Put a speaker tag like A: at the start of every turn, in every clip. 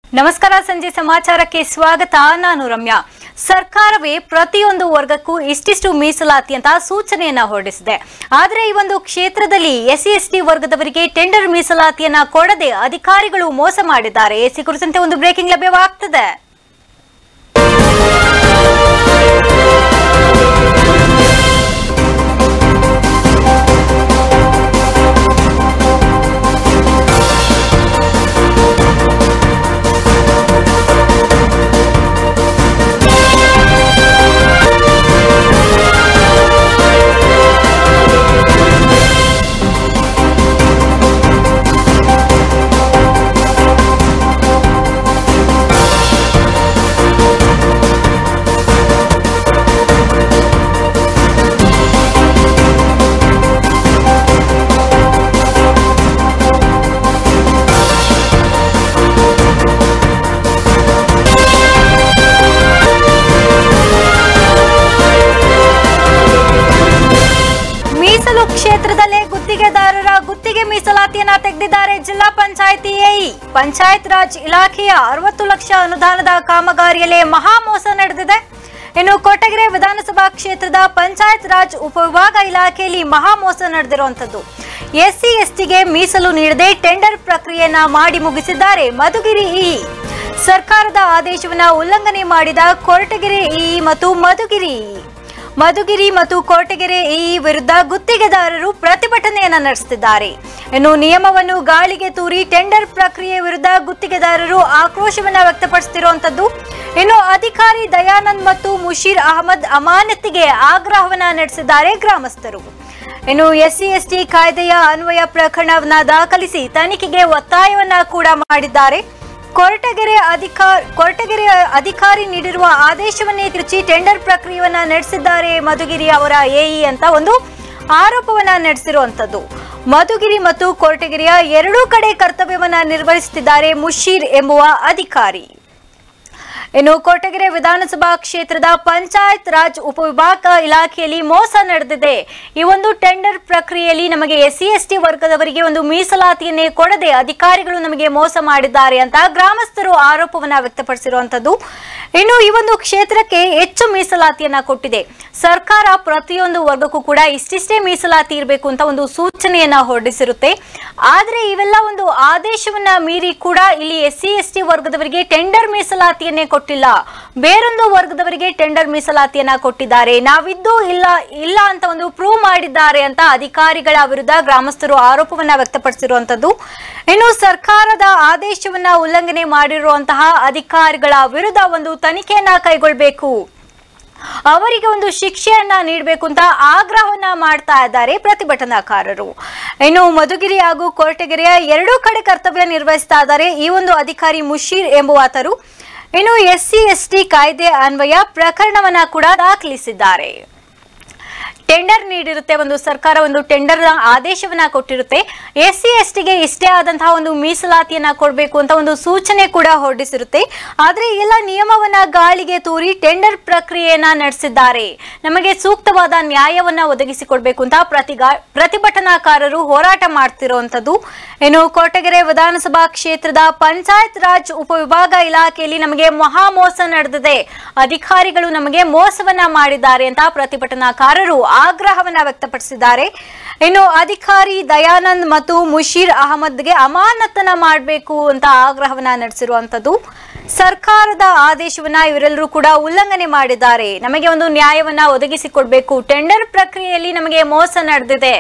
A: ನಮಸ್ಕಾರ ಸಂಜೆ ಸಮಾಚಾರಕ್ಕೆ ಸ್ವಾಗತ ನಾನು ರಮ್ಯಾ ಸರ್ಕಾರವೇ ಪ್ರತಿಯೊಂದು ವರ್ಗಕ್ಕೂ ಇಷ್ಟಿಷ್ಟು ಮೀಸಲಾತಿ ಅಂತ ಸೂಚನೆಯನ್ನ ಹೊರಡಿಸಿದೆ ಆದರೆ ಈ ಒಂದು ಕ್ಷೇತ್ರದಲ್ಲಿ ಎಸ್ಸಿ ಎಸ್ಟಿ ವರ್ಗದವರಿಗೆ ಟೆಂಡರ್ ಮೀಸಲಾತಿಯನ್ನ ಕೊಡದೆ ಅಧಿಕಾರಿಗಳು ಮೋಸ ಮಾಡಿದ್ದಾರೆ ಎಸಿ ಕುರಿತಂತೆ ಒಂದು ಬ್ರೇಕಿಂಗ್ ಲಭ್ಯವಾಗ್ತದೆ ಮೀಸಲು ಕ್ಷೇತ್ರದಲ್ಲೇ ಗುತ್ತಿಗೆದಾರರ ಗುತ್ತಿಗೆ ಮೀಸಲಾತಿಯನ್ನ ತೆಗೆದಿದ್ದಾರೆ ಜಿಲ್ಲಾ ಪಂಚಾಯಿತಿ ಎಇ ಪಂಚಾಯತ್ ರಾಜ್ ಇಲಾಖೆಯ ಅರವತ್ತು ಲಕ್ಷ ಅನುದಾನದ ಕಾಮಗಾರಿಯಲ್ಲೇ ಮಹಾ ಮೋಸ ನಡೆದಿದೆ ಇನ್ನು ಕೊಟ್ಟಗೆರೆ ವಿಧಾನಸಭಾ ಕ್ಷೇತ್ರದ ಪಂಚಾಯತ್ ರಾಜ್ ಉಪವಿಭಾಗ ಇಲಾಖೆಯಲ್ಲಿ ಮಹಾ ಮೋಸ ನಡೆದಿರುವಂತದ್ದು ಎಸ್ಸಿ ಎಸ್ಟಿಗೆ ಮೀಸಲು ನೀಡದೆ ಟೆಂಡರ್ ಪ್ರಕ್ರಿಯೆಯನ್ನ ಮಾಡಿ ಮುಗಿಸಿದ್ದಾರೆ ಮಧುಗಿರಿ ಇ ಸರ್ಕಾರದ ಆದೇಶವನ್ನ ಉಲ್ಲಂಘನೆ ಮಾಡಿದ ಕೊರಟಗೆರೆ ಇ ಮತ್ತು ಮಧುಗಿರಿ ಇ. ಮಧುಗಿರಿ ಮತ್ತು ಕೋಟಗೆರೆ ಈ ವಿರುದ್ಧ ಗುತ್ತಿಗೆದಾರರು ಪ್ರತಿಭಟನೆಯನ್ನ ನಡೆಸುತ್ತಿದ್ದಾರೆ ಇನ್ನು ನಿಯಮವನ್ನು ಗಾಳಿಗೆ ತೂರಿ ಟೆಂಡರ್ ಪ್ರಕ್ರಿಯೆ ವಿರುದ್ಧ ಗುತ್ತಿಗೆದಾರರು ಆಕ್ರೋಶವನ್ನ ವ್ಯಕ್ತಪಡಿಸುತ್ತಿರುವಂತದ್ದು ಇನ್ನು ಅಧಿಕಾರಿ ದಯಾನಂದ್ ಮತ್ತು ಮುಷೀರ್ ಅಹಮದ್ ಅಮಾನತಿಗೆ ಆಗ್ರಹವನ್ನ ನಡೆಸಿದ್ದಾರೆ ಗ್ರಾಮಸ್ಥರು ಇನ್ನು ಎಸ್ಸಿ ಎಸ್ಟಿ ಕಾಯ್ದೆಯ ಅನ್ವಯ ಪ್ರಕರಣವನ್ನ ದಾಖಲಿಸಿ ತನಿಖೆಗೆ ಒತ್ತಾಯವನ್ನ ಕೂಡ ಮಾಡಿದ್ದಾರೆ ಕೊರಟಗೆರೆ ಅಧಿಕಾರಿ ಕೊರಟಗೆರೆ ಅಧಿಕಾರಿ ನೀಡಿರುವ ಆದೇಶವನ್ನೇ ತಿರುಚಿ ಟೆಂಡರ್ ಪ್ರಕ್ರಿಯೆಯನ್ನ ನಡೆಸಿದ್ದಾರೆ ಮಧುಗಿರಿ ಅವರ ಎಇ ಅಂತ ಒಂದು ಆರೋಪವನ್ನ ನಡೆಸಿರುವಂತದ್ದು ಮಧುಗಿರಿ ಮತ್ತು ಕೊರಟಗೆರೆಯ ಎರಡೂ ಕಡೆ ಕರ್ತವ್ಯವನ್ನ ನಿರ್ವಹಿಸುತ್ತಿದ್ದಾರೆ ಮುಷೀರ್ ಎಂಬುವ ಅಧಿಕಾರಿ ಇನ್ನು ಕೊರಟಗೆರೆ ವಿಧಾನಸಭಾ ಕ್ಷೇತ್ರದ ಪಂಚಾಯತ್ ರಾಜ್ ಉಪವಿಭಾಗ ಇಲಾಖೆಯಲ್ಲಿ ಮೋಸ ನಡೆದಿದೆ ಈ ಒಂದು ಟೆಂಡರ್ ಪ್ರಕ್ರಿಯೆಯಲ್ಲಿ ನಮಗೆ ಎಸ್ಸಿ ಎಸ್ಟಿ ವರ್ಗದವರಿಗೆ ಒಂದು ಮೀಸಲಾತಿಯನ್ನೇ ಕೊಡದೆ ಅಧಿಕಾರಿಗಳು ನಮಗೆ ಮೋಸ ಮಾಡಿದ್ದಾರೆ ಅಂತ ಗ್ರಾಮಸ್ಥರು ಆರೋಪವನ್ನ ವ್ಯಕ್ತಪಡಿಸಿರುವಂತದ್ದು ಇನ್ನು ಈ ಒಂದು ಕ್ಷೇತ್ರಕ್ಕೆ ಹೆಚ್ಚು ಮೀಸಲಾತಿಯನ್ನ ಕೊಟ್ಟಿದೆ ಸರ್ಕಾರ ಪ್ರತಿಯೊಂದು ವರ್ಗಕ್ಕೂ ಕೂಡ ಇಷ್ಟಿಷ್ಟೇ ಮೀಸಲಾತಿ ಇರಬೇಕು ಅಂತ ಒಂದು ಸೂಚನೆಯನ್ನ ಹೊರಡಿಸಿರುತ್ತೆ ಆದ್ರೆ ಇವೆಲ್ಲ ಒಂದು ಆದೇಶವನ್ನ ಮೀರಿ ಕೂಡ ಇಲ್ಲಿ ಎಸ್ಸಿ ಎಸ್ಟಿ ವರ್ಗದವರಿಗೆ ಟೆಂಡರ್ ಮೀಸಲಾತಿಯನ್ನೇ ಕೊಟ್ಟಿಲ್ಲ ಬೇರೊಂದು ವರ್ಗದವರಿಗೆ ಟೆಂಡರ್ ಮೀಸಲಾತಿಯನ್ನ ಕೊಟ್ಟಿದ್ದಾರೆ ನಾವಿದ್ದು ಇಲ್ಲ ಇಲ್ಲ ಅಂತ ಒಂದು ಪ್ರೂವ್ ಮಾಡಿದ್ದಾರೆ ಅಂತ ಅಧಿಕಾರಿಗಳ ವಿರುದ್ಧ ಗ್ರಾಮಸ್ಥರು ಆರೋಪವನ್ನ ವ್ಯಕ್ತಪಡಿಸಿರುವಂತದ್ದು ಇನ್ನು ಸರ್ಕಾರದ ಆದೇಶವನ್ನ ಉಲ್ಲಂಘನೆ ಮಾಡಿರುವಂತಹ ಅಧಿಕಾರಿಗಳ ವಿರುದ್ಧ ಒಂದು ತನಿಖೆಯನ್ನ ಕೈಗೊಳ್ಳಬೇಕು ಅವರಿಗೆ ಒಂದು ಶಿಕ್ಷೆಯನ್ನ ನೀಡಬೇಕು ಅಂತ ಆಗ್ರಹವನ್ನ ಮಾಡ್ತಾ ಇದ್ದಾರೆ ಪ್ರತಿಭಟನಾಕಾರರು ಇನ್ನು ಮಧುಗಿರಿ ಹಾಗೂ ಕೊರಟಗೆರೆಯ ಎರಡೂ ಕಡೆ ಕರ್ತವ್ಯ ನಿರ್ವಹಿಸ್ತಾ ಇದ್ದಾರೆ ಈ ಒಂದು ಅಧಿಕಾರಿ ಮುಷೀರ್ ಎಂಬುವಾತರು ಇನ್ನು ಎಸ್ಸಿ ಎಸ್ಟಿ ಕಾಯ್ದೆ ಅನ್ವಯ ಪ್ರಕರಣವನ್ನ ಕೂಡ ದಾಖಲಿಸಿದ್ದಾರೆ ಟೆಂಡರ್ ನೀಡಿರುತ್ತೆ ಒಂದು ಸರ್ಕಾರ ಒಂದು ಟೆಂಡರ್ ಆದೇಶವನ್ನ ಕೊಟ್ಟಿರುತ್ತೆ ಎಸ್ ಸಿ ಎಸ್ ಟಿಗೆ ಇಷ್ಟೇ ಆದಂತಹ ಒಂದು ಮೀಸಲಾತಿಯನ್ನ ಕೊಡಬೇಕು ಅಂತ ಒಂದು ಸೂಚನೆ ಕೂಡ ಹೊರಡಿಸಿರುತ್ತೆ ಆದ್ರೆ ಈ ಎಲ್ಲ ನಿಯಮವನ್ನ ಗಾಳಿಗೆ ತೂರಿ ಟೆಂಡರ್ ಪ್ರಕ್ರಿಯೆಯನ್ನ ನಡೆಸಿದ್ದಾರೆ ನಮಗೆ ಸೂಕ್ತವಾದ ನ್ಯಾಯವನ್ನ ಒದಗಿಸಿಕೊಡ್ಬೇಕು ಅಂತ ಪ್ರತಿಗಾ ಪ್ರತಿಭಟನಾಕಾರರು ಹೋರಾಟ ಮಾಡ್ತಿರುವಂತದ್ದು ಇನ್ನು ಕೊರಟಗೆರೆ ವಿಧಾನಸಭಾ ಕ್ಷೇತ್ರದ ಪಂಚಾಯತ್ ರಾಜ್ ಉಪವಿಭಾಗ ಇಲಾಖೆಯಲ್ಲಿ ನಮಗೆ ಮಹಾ ಮೋಸ ನಡೆದಿದೆ ಅಧಿಕಾರಿಗಳು ನಮಗೆ ಮೋಸವನ್ನ ಮಾಡಿದ್ದಾರೆ ಅಂತ ಪ್ರತಿಭಟನಾಕಾರರು ಆಗ್ರಹವನ್ನ ವ್ಯಕ್ತಪಡಿಸಿದ್ದಾರೆ ಇನ್ನು ಅಧಿಕಾರಿ ದಯಾನಂದ್ ಮತ್ತು ಮುಷೀರ್ ಅಹಮದ್ಗೆ ಅಮಾನತನ ಮಾಡಬೇಕು ಅಂತ ಆಗ್ರಹವನ್ನ ನಡೆಸಿರುವಂತದ್ದು ಸರ್ಕಾರದ ಆದೇಶವನ್ನ ಇವರೆಲ್ಲರೂ ಕೂಡ ಉಲ್ಲಂಘನೆ ಮಾಡಿದ್ದಾರೆ ನಮಗೆ ಒಂದು ನ್ಯಾಯವನ್ನ ಒದಗಿಸಿಕೊಡ್ಬೇಕು ಟೆಂಡರ್ ಪ್ರಕ್ರಿಯೆಯಲ್ಲಿ ನಮಗೆ ಮೋಸ ನಡೆದಿದೆ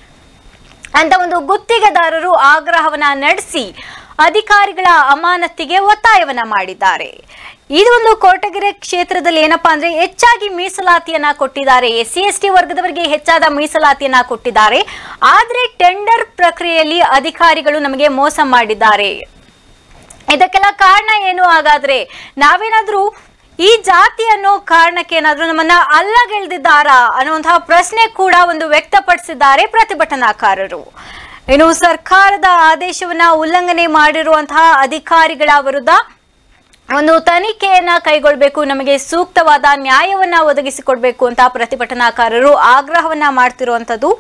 A: ಅಂತ ಒಂದು ಗುತ್ತಿಗೆದಾರರು ಆಗ್ರಹವನ್ನ ನಡೆಸಿ ಅಧಿಕಾರಿಗಳ ಅಮಾನತಿಗೆ ಒತ್ತಾಯವನ್ನ ಮಾಡಿದ್ದಾರೆ ಇದು ಒಂದು ಕೋಟಗೆರೆ ಕ್ಷೇತ್ರದಲ್ಲಿ ಏನಪ್ಪಾ ಅಂದ್ರೆ ಹೆಚ್ಚಾಗಿ ಮೀಸಲಾತಿಯನ್ನ ಕೊಟ್ಟಿದ್ದಾರೆ ಎಸ್ ಸಿ ಎಸ್ ಟಿ ವರ್ಗದವರಿಗೆ ಹೆಚ್ಚಾದ ಮೀಸಲಾತಿಯನ್ನ ಕೊಟ್ಟಿದ್ದಾರೆ ಆದ್ರೆ ಟೆಂಡರ್ ಪ್ರಕ್ರಿಯೆಯಲ್ಲಿ ಅಧಿಕಾರಿಗಳು ನಮಗೆ ಮೋಸ ಮಾಡಿದ್ದಾರೆ ಇದಕ್ಕೆಲ್ಲ ಕಾರಣ ಏನು ಹಾಗಾದ್ರೆ ನಾವೇನಾದ್ರೂ ಈ ಜಾತಿ ಅನ್ನೋ ಕಾರಣಕ್ಕೆ ಏನಾದ್ರೂ ನಮ್ಮನ್ನ ಅಲ್ಲಗೆಳೆದಿದ್ದಾರಾ ಅನ್ನುವಂತಹ ಪ್ರಶ್ನೆ ಕೂಡ ಒಂದು ವ್ಯಕ್ತಪಡಿಸಿದ್ದಾರೆ ಪ್ರತಿಭಟನಾಕಾರರು ಇನ್ನು ಸರ್ಕಾರದ ಆದೇಶವನ್ನ ಉಲ್ಲಂಘನೆ ಮಾಡಿರುವಂತಹ ಅಧಿಕಾರಿಗಳ ವಿರುದ್ಧ ಒಂದು ತನಿಖೆಯನ್ನ ಕೈಗೊಳ್ಳಬೇಕು ನಮಗೆ ಸೂಕ್ತವಾದ ನ್ಯಾಯವನ್ನ ಒದಗಿಸಿಕೊಡ್ಬೇಕು ಅಂತ ಪ್ರತಿಭಟನಾಕಾರರು ಆಗ್ರಹವನ್ನ ಮಾಡ್ತಿರುವಂತದ್ದು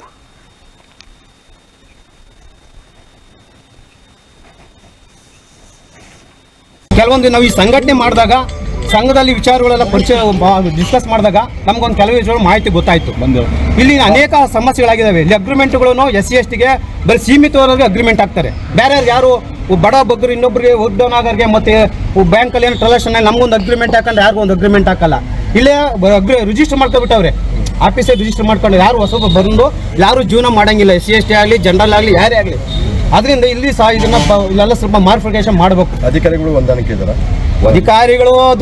B: ಕೆಲವೊಂದು ನಾವು ಈ ಸಂಘಟನೆ ಮಾಡಿದಾಗ ಸಂಘದಲ್ಲಿ ವಿಚಾರಗಳೆಲ್ಲ ಪರಿಚಯ ಡಿಸ್ಕಸ್ ಮಾಡಿದಾಗ ನಮಗೊಂದು ಕೆಲವು ವಿಷಯಗಳು ಮಾಹಿತಿ ಗೊತ್ತಾಯಿತು ಬಂದು ಇಲ್ಲಿ ಅನೇಕ ಸಮಸ್ಯೆಗಳಾಗಿದ್ದಾವೆ ಇಲ್ಲಿ ಅಗ್ರಿಮೆಂಟ್ಗಳನ್ನು ಎಸ್ ಸಿ ಎಸ್ ಟಿಗೆ ಬರೀ ಸೀಮಿತವರೆಗೆ ಅಗ್ರಿಮೆಂಟ್ ಆಗ್ತಾರೆ ಬೇರೆ ಯಾರು ಒಬ್ಬ ಬಡ ಬಗ್ಗರು ಇನ್ನೊಬ್ಬರಿಗೆ ಡೌನ್ ಆಗೋರಿಗೆ ಮತ್ತು ಬ್ಯಾಂಕಲ್ಲಿ ಏನು ಟ್ರಾನ್ಸಾಕ್ಷನ್ ನಮಗೊಂದು ಅಗ್ರಿಮೆಂಟ್ ಹಾಕೊಂಡ್ರೆ ಯಾರಿಗೂ ಒಂದು ಅಗ್ರಿಮೆಂಟ್ ಹಾಕಲ್ಲ ಇಲ್ಲೇ ಅಗ್ರಿ ರಿಜಿಸ್ಟರ್ ಮಾಡ್ಕೊಬಿಟ್ಟವ್ರೆ ಆಫೀಸೇ ರಿಜಿಸ್ಟರ್ ಮಾಡ್ಕೊಂಡು ಯಾರು ಹೊಸಬ ಬಂದು ಯಾರು ಜೀವನ ಮಾಡಂಗಿಲ್ಲ ಎಸ್ ಸಿ ಎಸ್ ಟಿ ಆಗಲಿ ಜನರಲ್ ಆಗಲಿ ಯಾರೇ ಆಗಲಿ ಅದರಿಂದ ಇಲ್ಲಿ ಸಹ ಇದನ್ನ ಪ- ಇಲ್ಲೆಲ್ಲ ಸ್ವಲ್ಪ ಮಾರ್ಫಿಕೇಶನ್ ಮಾಡಬೇಕು
C: ಅಧಿಕಾರಿಗಳು ಹೊಂದಾಣಿಕೆ ಇದಾರ
B: ಅಧಿಕಾರಿಗಳು ಅದು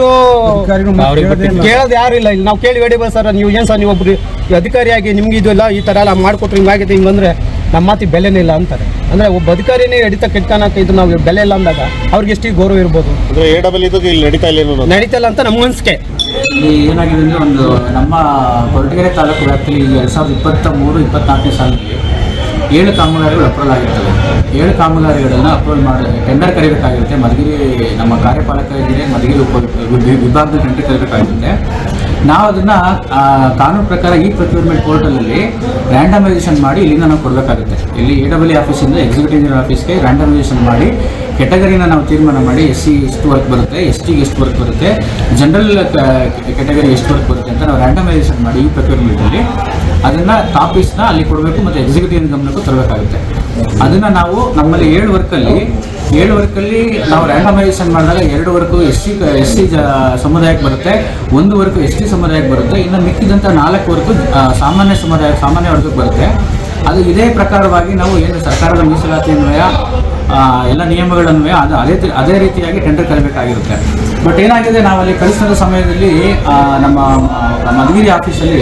B: ಕೇಳೋದು ಯಾರು ಇಲ್ಲ ಇಲ್ಲಿ ನಾವು ಕೇಳಿ ಬೇಡಿ ಸರ್ ನೀವು ಏನು ಸರ್ ನೀವು ಒಬ್ರು ಈ ಅಧಿಕಾರಿಯಾಗಿ ನಿಮ್ಗೆ ಇದು ಇಲ್ಲ ಈ ಥರ ಎಲ್ಲ ಮಾಡಿಕೊಟ್ರೆ ಹಿಂಗಾಗಿದೆ ಹಿಂಗಂದ್ರೆ ನಮ್ಮ ಮಾತಿಗೆ ಬೆಲೆನೇ ಇಲ್ಲ ಅಂತಾರೆ ಅಂದರೆ ಒಬ್ಬ ಅಧಿಕಾರಿನೇ ಹಿಡಿತ ಕೆಟ್ಕೊಳಕ್ಕೆ ಇದು ನಾವು ಬೆಲೆ ಇಲ್ಲ ಅಂದಾಗ ಅವ್ರಿಗೆ ಎಷ್ಟು ಗೌರವ ಇರ್ಬೋದು
C: ಅಂದ್ರೆ ಎ ಡಬಲ್ ಇದು ಇಲ್ಲಿ ನಡೀತಾ ಇಲ್ಲ ಏನೋ
B: ನಡೀತಲ್ಲ ಅಂತ ನಮ್ಗೆ ಅನ್ಸಿಕೆ
D: ಇಲ್ಲಿ ಏನಾಗಿದೆ ಅಂದರೆ ಒಂದು ನಮ್ಮ ಕೊರಟಗೆರೆ ತಾಲೂಕು ವ್ಯಾಪ್ತಿಯಲ್ಲಿ ಎರಡು ಸಾವಿರದ ಇಪ್ಪತ್ತ ಮೂರು ಇಪ್ಪತ್ನಾಲ್ಕನೇ ಸಾಲಿನಲ್ಲಿ ಏಳು ಕಾಮಗಾರಿಗಳು ಅಪ್ರೂವಲ್ ಆಗಿರ್ತವೆ ಏಳು ಕಾಮಗಾರಿಗಳನ್ನು ಅಪ್ರೂವಲ್ ಮಾಡಿ ಟೆಂಡರ್ ಕರೀಬೇಕಾಗಿರುತ್ತೆ ಮಧುಗಿರಿ ನಮ್ಮ ಕಾರ್ಯಪಾಲಕ ಇದ್ದರೆ ಮಧುಗಿರಿ ಉಪ ವಿ- ವಿಭಾಗದ ಟೆಂಡರ್ ಕರೀಬೇಕಾಗಿರುತ್ತೆ ನಾವು ಅದನ್ನು ಕಾನೂನು ಪ್ರಕಾರ ಈ ಪ್ರೊಕ್ಯೂರ್ಮೆಂಟ್ ಪೋರ್ಟಲಲ್ಲಿ ರ್ಯಾಂಡಮೈಸೇಷನ್ ಮಾಡಿ ಇಲ್ಲಿಂದ ನಾವು ಕೊಡಬೇಕಾಗುತ್ತೆ ಇಲ್ಲಿ ಎ ಡಬ್ಲ್ಯೂ ಆಫೀಸಿಂದ ಎಕ್ಸಿಕ್ಯೂಟಿವ್ ಇಂಜಿನಿಯರ್ ಆಫೀಸ್ಗೆ ರ್ಯಾಂಡಮೈಸೇಷನ್ ಮಾಡಿ ಕೆಟಗರಿನ ನಾವು ತೀರ್ಮಾನ ಮಾಡಿ ಎಸ್ ಸಿ ಎಷ್ಟು ವರ್ಕ್ ಬರುತ್ತೆ ಎಸ್ ಟಿಗೆ ಎಷ್ಟು ವರ್ಕ್ ಬರುತ್ತೆ ಜನರಲ್ ಕೆಟಗರಿ ಎಷ್ಟು ವರ್ಕ್ ಬರುತ್ತೆ ಅಂತ ನಾವು ರ್ಯಾಂಡಮೈಸೇಷನ್ ಮಾಡಿ ಈ ಪ್ರೊಕ್ಯೂರ್ಮೆಂಟಲ್ಲಿ ಅದನ್ನು ಟಾಪಿಕ್ಸ್ನ ಅಲ್ಲಿ ಕೊಡಬೇಕು ಮತ್ತು ಎಕ್ಸಿಕ್ಯೂಟಿವ್ ಗಮನಕ್ಕೂ ತರಬೇಕಾಗುತ್ತೆ ಅದನ್ನು ನಾವು ನಮ್ಮಲ್ಲಿ ಏಳು ವರ್ಕಲ್ಲಿ ಏಳು ವರ್ಕಲ್ಲಿ ನಾವು ರ್ಯಾಂಡಮೈಸೇಷನ್ ಮಾಡಿದಾಗ ಎರಡು work S C S C ಸಮುದಾಯಕ್ಕೆ ಬರುತ್ತೆ ಒಂದು ವರ್ಕು ಎಸ್ ಟಿ ಸಮುದಾಯಕ್ಕೆ ಬರುತ್ತೆ ಇನ್ನು ಮಿಕ್ಕಿದಂಥ ನಾಲ್ಕು ವರ್ಕು ಆ, ಸಾಮಾನ್ಯ ಸಮುದಾಯ ಸಾಮಾನ್ಯ ವರ್ಗಕ್ಕೆ ಬರುತ್ತೆ ಅದು ಇದೇ ಪ್ರಕಾರವಾಗಿ ನಾವು ಏನು ಸರ್ಕಾರದ ಮೀಸಲಾತಿ ಅನ್ವಯ ಆ, ಎಲ್ಲ ನಿಯಮಗಳನ್ವಯ ಅದು ಅದೇ ತಿ- ಅದೇ ರೀತಿಯಾಗಿ ಟೆಂಡರ್ ಕಲಿಬೇಕಾಗಿರುತ್ತೆ ಬಟ್ ಏನಾಗಿದೆ ನಾವು ಅಲ್ಲಿ ಕಳಿಸಿದ ಸಮಯದಲ್ಲಿ ಆ, ನಮ್ಮ ಆ, ಮಧುಗಿರಿ ಆಫೀಸಲ್ಲಿ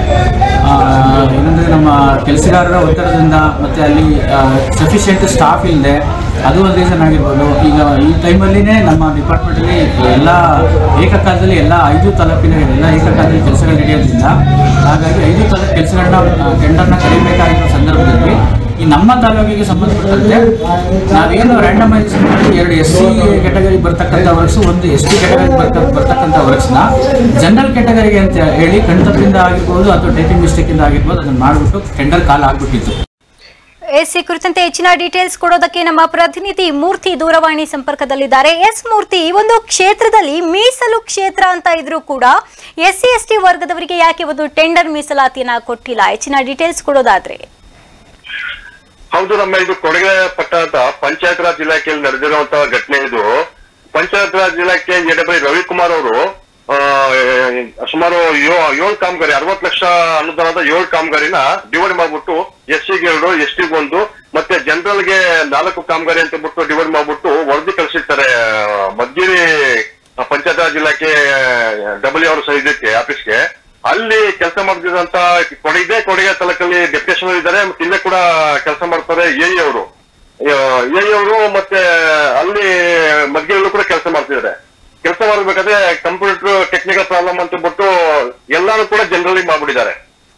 D: ಆ, ಏನಂದ್ರೆ ನಮ್ಮ ಕೆಲಸಗಾರರ ಒತ್ತಡದಿಂದ ಮತ್ತೆ ಅಲ್ಲಿ ಸಫಿಷಿಯೆಂಟ್ ಸ್ಟಾಫ್ ಇಲ್ಲದೆ ಅದು ಒಂದು ರೀಸನ್ ಆಗಿರ್ಬೋದು ಈಗ ಈ ಟೈಮಲ್ಲಿನೇ ನಮ್ಮ ಡಿಪಾರ್ಟ್ಮೆಂಟಲ್ಲಿ ಎಲ್ಲ ಏಕಕಾಲದಲ್ಲಿ ಎಲ್ಲ ಐದು ತಾಲೂಕಿನ ಎಲ್ಲ ಏಕಕಾಲದಲ್ಲಿ ಕೆಲಸಗಳು ನಡೆಯೋದ್ರಿಂದ ಹಾಗಾಗಿ ಐದು ತಾಲೂಕು ಕೆಲಸಗಳನ್ನ ಟೆಂಡರ್ನ ಕರಿಬೇಕಾಗಿರೋ ಸಂದರ್ಭದಲ್ಲಿ ಈ ನಮ್ಮ ತಾಲೂಕಿಗೆ ಸಂಬಂಧಪಟ್ಟಂತೆ ನಾವೇನು ರ್ಯಾಂಡಮೈಸೇಷನ್ ಮಾಡಿ ಎರಡು ಎಸ್ ಸಿ ಕೆಟಗರಿ ಬರ್ತಕ್ಕಂಥ ವರ್ಕ್ಸ್ ಒಂದು ಎಸ್ ಟಿ ಕೆಟಗರಿ ಬರ್ತ ಬರ್ತಕ್ಕಂಥ ವರ್ಕ್ಸ್ನ ಜನರಲ್ ಕೆಟಗರಿಗೆ ಅಂತ ಹೇಳಿ ಕಣ್ತಪ್ಪಿಂದ ಆಗಿರ್ಬೋದು ಅಥವಾ ಟೈಪಿಂಗ್ ಮಿಸ್ಟೇಕಿಂದ ಆಗಿರ್ಬೋದು ಅದನ್ನು ಮಾಡಿಬಿಟ್ಟು ಟೆಂಡರ್ ಕಾಲ್ ಆಗ್ಬಿಟ್ಟಿತ್ತು
A: ಎಸ್ ಈ ಕುರಿತಂತೆ ಹೆಚ್ಚಿನ ಡೀಟೇಲ್ಸ್ ಕೊಡೋದಕ್ಕೆ ನಮ್ಮ ಪ್ರತಿನಿಧಿ ಮೂರ್ತಿ ದೂರವಾಣಿ ಸಂಪರ್ಕದಲ್ಲಿದ್ದಾರೆ ಎಸ್ ಮೂರ್ತಿ ಈ ಒಂದು ಕ್ಷೇತ್ರದಲ್ಲಿ ಮೀಸಲು ಕ್ಷೇತ್ರ ಅಂತ ಇದ್ರೂ ಕೂಡ ಎಸ್ ಸಿ ಎಸ್ ಟಿ ವರ್ಗದವರಿಗೆ ಯಾಕೆ ಒಂದು ಟೆಂಡರ್ ಮೀಸಲಾತಿಯನ್ನ ಕೊಟ್ಟಿಲ್ಲ ಹೆಚ್ಚಿನ ಡೀಟೇಲ್ಸ್ ಕೊಡೋದಾದ್ರೆ
E: ಹೌದು ನಮ್ಮ ಇದು ಕೊಡಗೆ ಪಟ್ಟಣದ ಪಂಚಾಯತ್ ರಾಜ್ ಇಲಾಖೆಯಲ್ಲಿ ನಡೆದಿರುವಂತಹ ಘಟನೆ ಇದು ಪಂಚಾಯತ್ ರಾಜ್ ಇಲಾಖೆ ಎಡಬೈ ರವಿಕುಮಾರ್ ಅವರು ಆ, ಸುಮಾರು ಯೋ- ಏಳು ಕಾಮಗಾರಿ ಅರವತ್ತು ಲಕ್ಷ ಅನುದಾನದ ಏಳು ಕಾಮಗಾರಿನ ಡಿವೈಡ್ ಮಾಡ್ಬಿಟ್ಟು ಎಸ್ ಸಿಗೆ ಎರಡು ಎಸ್ ಟಿಗೆ ಒಂದು ಮತ್ತೆ ಜನರಲ್ ಗೆ ನಾಲ್ಕು ಕಾಮಗಾರಿ ಅಂತ ಬಿಟ್ಟು ಡಿವೈಡ್ ಮಾಡ್ಬಿಟ್ಟು ವರದಿ ಕಳಿಸಿರ್ತಾರೆ ಮದ್ಗಿರಿ ಪಂಚಾಯತ್ ರಾಜ್ ಇಲಾಖೆ ಡಬ್ಲ್ಯೂ ಅವ್ರ ಇದಕ್ಕೆ ಆಫೀಸ್ಗೆ ಅಲ್ಲಿ ಕೆಲಸ ಮಾಡ್ತಿದ್ದಂತ ಕೊಡಗಿದೆ ಕೊಡಗೆ ತಾಲೂಕಲ್ಲಿ ಡೆಪ್ಯುಟೇಷನ್ ಇದ್ದಾರೆ ಮತ್ತೆ ಇಲ್ಲೇ ಕೂಡ ಕೆಲಸ ಮಾಡ್ತಾರೆ ಎ ಅವರು ಎ ಅವರು ಮತ್ತೆ ಅಲ್ಲಿ ಮದ್ಗೆಯಲ್ಲೂ ಕೂಡ ಕೆಲಸ ಮಾಡ್ತಿದ್ದಾರೆ ಕೆಲಸ ಮಾಡ್ಬೇಕಾದ್ರೆ ಕಂಪ್ಯೂಟರ್ ಟೆಕ್ನಿಕಲ್ ಪ್ರಾಬ್ಲಮ್ ಅಂತ ಬಿಟ್ಟು ಎಲ್ಲಾನು ಕೂಡ ಜನರಲಿ ಮಾಡ್ಬಿಟ್ಟಿದ್ದಾರೆ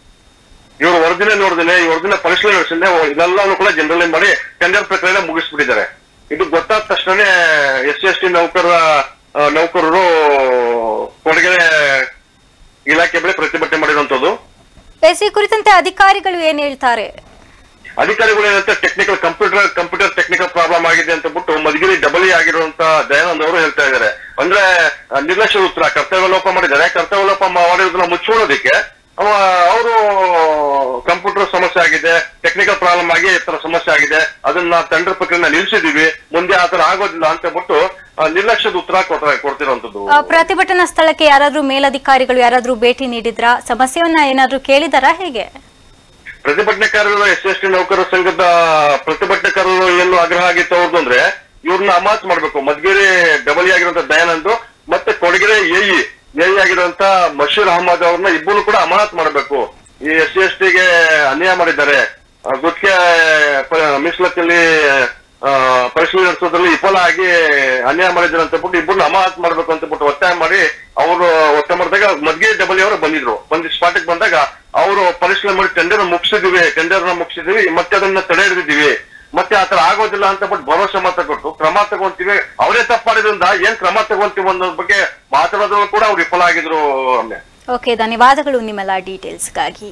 E: ಇವರು ವರದಿನೇ ನೋಡಿದ್ರೆ ಈ ವರದಿನ ಪರಿಶೀಲನೆ ನಡೆಸಿದ್ರೆ ಇದೆಲ್ಲಾನು ಕೂಡ ಜನರಲಿ ಮಾಡಿ ಟೆಂಡರ್ ಪ್ರಕ್ರಿಯೆ ಮುಗಿಸ್ಬಿಟ್ಟಿದ್ದಾರೆ ಇದು ಗೊತ್ತಾದ ತಕ್ಷಣ ಎಸ್ ಸಿ ಎಸ್ ಟಿ ನೌಕರರ ಆ, ನೌಕರರು ಕೊಡಗೆರೆ ಇಲಾಖೆ ಬಳಿ ಪ್ರತಿಭಟನೆ ಮಾಡಿರುವಂತದ್ದು
A: ಎಸ್ ಈ ಕುರಿತಂತೆ ಅಧಿಕಾರಿಗಳು ಏನ್ ಹೇಳ್ತಾರೆ
E: ಅಧಿಕಾರಿಗಳು ಏನಂತ technical computer computer technical problem ಆಗಿದೆ ಅಂತ ಬಿಟ್ಟು ಮಧುಗಿರಿ ಡಬಲ್ ಆಗಿರುವಂತ ದಯಾನಂದ್ ಅವರು ಹೇಳ್ತಾ ಇದ್ದಾರೆ ಅಂದ್ರೆ ಆ, ನಿರ್ಲಕ್ಷ್ಯ ಉತ್ತರ ಕರ್ತವ್ಯ ಲೋಪ ಮಾಡಿದ್ದಾರೆ ಕರ್ತವ್ಯ ಲೋಪ ಮಾಡಿರೋದನ್ನ ಮುಚ್ಚಿಕೊಳ್ಳೋದಕ್ಕೆ ಅವರು ಕಂಪ್ಯೂಟರ್ ಸಮಸ್ಯೆ ಆಗಿದೆ ಟೆಕ್ನಿಕಲ್ ಪ್ರಾಬ್ಲಮ್ ಆಗಿ ಈ ತರ ಸಮಸ್ಯೆ ಆಗಿದೆ ಅದನ್ನ ಟೆಂಡರ್ ಪ್ರಕ್ರಿಯೆ ನಿಲ್ಸಿದೀವಿ ಮುಂದೆ ಆ ತರ ಆಗೋದಿಲ್ಲ ಅಂತ ಬಿಟ್ಟು ಆ, ನಿರ್ಲಕ್ಷ್ಯದ ಉತ್ತರ ಕೊಡ್ತಾ- ಕೊಡ್ತಿರೋಂಥದ್ದು
A: ಆ, ಪ್ರತಿಭಟನಾ ಸ್ಥಳಕ್ಕೆ ಯಾರಾದ್ರೂ ಮೇಲಧಿಕಾರಿಗಳು ಯಾರಾದ್ರೂ ಭೇಟಿ ನೀಡಿದ್ರಾ ಸಮಸ್ಯೆಯನ್ನ ಏನಾದ್ರೂ ಕೇಳಿದಾರಾ ಹೇಗೆ
E: ಪ್ರತಿಭಟನಾಕಾರರು ಎಸ್ ಎಸ್ ಟಿ ನೌಕರರ ಸಂಘದ ಪ್ರತಿಭಟನಾಕಾರರು ಏನು ಆಗ್ರಹ ಆಗಿತ್ತು ಅವ್ರದ್ದು ಅಂದ್ರೆ ಇವ್ರನ್ನ ಅಮಾತ್ ಮಾಡ್ಬೇಕು ಮದ್ಗಿರಿ ಡಬಲ್ ಆಗಿರುವಂತ ದಯಾನಂದ್ ಮತ್ತೆ ಕೊಡಗೆರೆ ಎಇ ಎಇ ಆಗಿರುವಂತ ಮಶೀರ್ ಅಹಮದ್ ಅವ್ರನ್ನ ಇಬ್ಬರು ಕೂಡ ಅಮಾನತ್ ಮಾಡಬೇಕು ಈ ಎಸ್ ಸಿ ಎಸ್ ಟಿಗೆ ಅನ್ಯಾಯ ಮಾಡಿದ್ದಾರೆ ಆ, ಗುತ್ತಿಗೆ ಪ- ಮೀಸಲಾತಿಯಲ್ಲಿ ಆ, ಪರಿಶೀಲನೆ ನಡೆಸೋದ್ರಲ್ಲಿ ವಿಫಲ ಆಗಿ ಅನ್ಯಾಯ ಮಾಡಿದ್ರು ಅಂತ ಬಿಟ್ಟು ಇಬ್ಬರನ್ನ ಅಮಾನತ್ ಮಾಡ್ಬೇಕು ಅಂತ ಬಿಟ್ಟು ಒತ್ತಾಯ ಮಾಡಿ ಅವರು ಒತ್ತಾಯ ಮಾಡಿದಾಗ ಮದ್ಗೆ ಡಬಲ್ ಅವರು ಬಂದಿದ್ರು ಬಂದು ಸ್ಪಾಟಿಗೆ ಬಂದಾಗ ಅವರು ಪರಿಶೀಲನೆ ಮಾಡಿ ಟೆಂಡರ್ ಮುಗಿಸಿದೀವಿ ಟೆಂಡರ್ ನ ಮುಗಿಸಿದೀವಿ ಮತ್ತೆ ಅದನ್ನ ತಡೆ ಹಿಡಿದಿದ್ದೀವಿ ಮತ್ತೆ ಆತರ ಆಗೋದಿಲ್ಲ ಅಂತ ಬಿಟ್ಟು ಭರವಸೆ ಮಾತ್ರ ಕೊಟ್ಟು ಕ್ರಮ ತಗೊಂತೀವಿ ಅವರೇ ತಪ್ಪಾಡಿದ್ರಿಂದ ಏನ್ ಕ್ರಮ ತಗೊಂತೀವಿ ಅನ್ನೋದ್ರ ಬಗ್ಗೆ ಮಾತಾಡೋದ್ರಲ್ಲೂ ಕೂಡ ಅವ್ರು ವಿಫಲ ಆಗಿದ್ರು ಒಮ್ಮೆ
A: ಓಕೆ ಧನ್ಯವಾದಗಳು ನಿಮ್ಮೆಲ್ಲ ಡೀಟೇಲ್ಸ್ಗಾಗಿ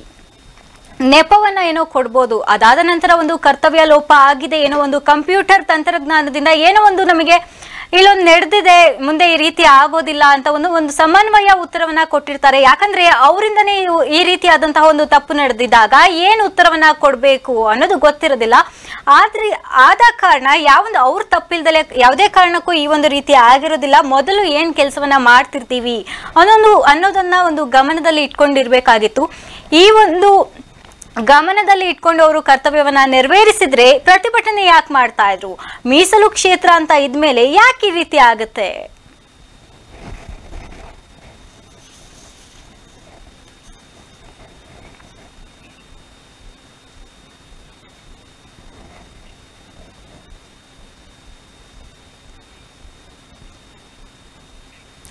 A: ನೆಪವನ್ನ ಏನೋ ಕೊಡ್ಬೋದು ಅದಾದ ನಂತರ ಒಂದು ಕರ್ತವ್ಯ ಲೋಪ ಆಗಿದೆ ಏನೋ ಒಂದು ಕಂಪ್ಯೂಟರ್ ತಂತ್ರಜ್ಞಾನದಿಂದ ಏನೋ ಒಂದು ನಮಗೆ ಇಲ್ಲೊಂದು ನಡೆದಿದೆ ಮುಂದೆ ಈ ರೀತಿ ಆಗೋದಿಲ್ಲ ಅಂತ ಒಂದು ಒಂದು ಸಮನ್ವಯ ಉತ್ತರವನ್ನ ಕೊಟ್ಟಿರ್ತಾರೆ ಯಾಕಂದ್ರೆ ಅವರಿಂದನೇ ಈ ರೀತಿಯಾದಂತಹ ಒಂದು ತಪ್ಪು ನಡೆದಿದ್ದಾಗ ಏನು ಉತ್ತರವನ್ನ ಕೊಡಬೇಕು ಅನ್ನೋದು ಗೊತ್ತಿರೋದಿಲ್ಲ ಆದ್ರೆ ಆದ ಕಾರಣ ಯಾವೊಂದು ಅವ್ರ ತಪ್ಪಿಲ್ದಲೆ ಯಾವುದೇ ಕಾರಣಕ್ಕೂ ಈ ಒಂದು ರೀತಿ ಆಗಿರೋದಿಲ್ಲ ಮೊದಲು ಏನ್ ಕೆಲಸವನ್ನ ಮಾಡ್ತಿರ್ತೀವಿ ಅನ್ನೊಂದು ಅನ್ನೋದನ್ನ ಒಂದು ಗಮನದಲ್ಲಿ ಇಟ್ಕೊಂಡಿರ್ಬೇಕಾಗಿತ್ತು ಈ ಒಂದು ಗಮನದಲ್ಲಿ ಇಟ್ಕೊಂಡು ಅವರು ಕರ್ತವ್ಯವನ್ನ ನೆರವೇರಿಸಿದ್ರೆ ಪ್ರತಿಭಟನೆ ಯಾಕೆ ಮಾಡ್ತಾ ಇದ್ರು ಮೀಸಲು ಕ್ಷೇತ್ರ ಅಂತ ಇದ್ಮೇಲೆ ಯಾಕೆ ಈ ರೀತಿ ಆಗುತ್ತೆ